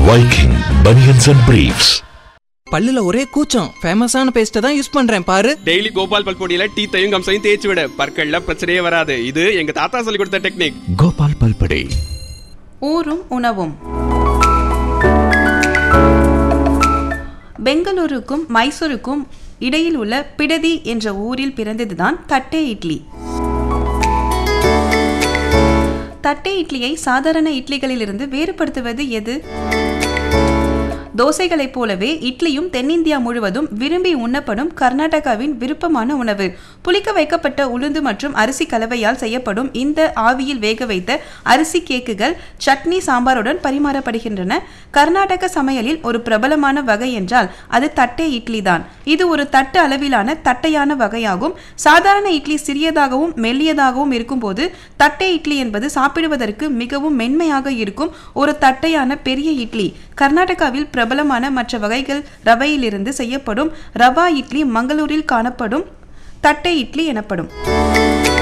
Viking Bunions and Briefs. பல்லுல ஒரே கூச்சம் ஃபேமஸான பேஸ்ட்டை தான் யூஸ் பண்றேன் பாரு டெய்லி கோபால் பல்பொடியில டீத்தையும் கம்சையும் தேய்ச்சி விட பற்கள்ல பிரச்சனையே வராது இது எங்க தாத்தா சொல்லி கொடுத்த டெக்னிக் Gopal Palpade. ஊரும் உணவும் பெங்களூருக்கும் மைசூருக்கும் இடையில் உள்ள பிடதி என்ற ஊரில் பிறந்ததுதான் தட்டே இட்லி தட்டை இட்லியை சாதாரண இட்லிகளிலிருந்து வேறுபடுத்துவது எது தோசைகளைப் போலவே இட்லியும் தென்னிந்தியா முழுவதும் விரும்பி உண்ணப்படும் கர்நாடகாவின் விருப்பமான உணவு புளிக்க வைக்கப்பட்ட உளுந்து மற்றும் அரிசி கலவையால் செய்யப்படும் இந்த ஆவியில் வேக வைத்த அரிசி கேக்குகள் சட்னி சாம்பாருடன் பரிமாறப்படுகின்றன கர்நாடக சமையலில் ஒரு பிரபலமான வகை என்றால் அது தட்டை இட்லி தான் இது ஒரு தட்டு அளவிலான தட்டையான வகையாகும் சாதாரண இட்லி சிறியதாகவும் மெல்லியதாகவும் இருக்கும்போது தட்டை இட்லி என்பது சாப்பிடுவதற்கு மிகவும் மென்மையாக இருக்கும் ஒரு தட்டையான பெரிய இட்லி கர்நாடகாவில் பிரபலமான மற்ற வகைகள் ரவையிலிருந்து செய்யப்படும் ரவா இட்லி மங்களூரில் காணப்படும் தட்டை இட்லி எனப்படும்